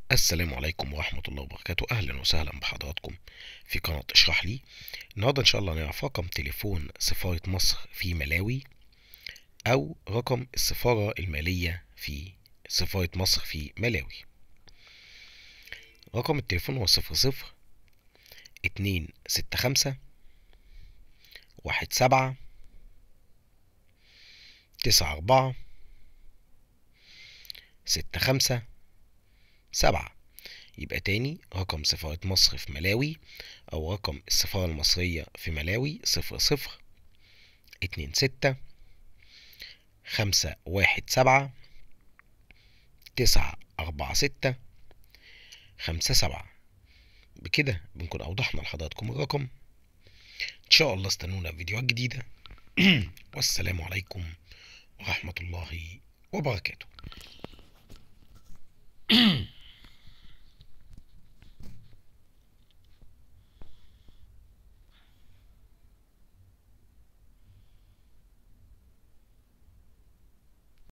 السلام عليكم ورحمة الله وبركاته أهلا وسهلا بحضراتكم في قناة اشرح لي النهاردة إن شاء الله نعرف رقم تليفون سفارة مصر في ملاوي أو رقم السفارة المالية في سفارة مصر في ملاوي رقم التليفون هو صفر صفر اتنين ستة خمسة واحد سبعة تسعة أربعة ستة خمسة سبعة يبقى تاني رقم سفارة مصر في ملاوي أو رقم السفارة المصرية في ملاوي صفر صفر اتنين ستة خمسة واحد سبعة تسعة أربعة ستة خمسة سبعة بكده بنكون أوضحنا لحضراتكم الرقم إن شاء الله استنونا في فيديوهات جديدة والسلام عليكم ورحمة الله وبركاته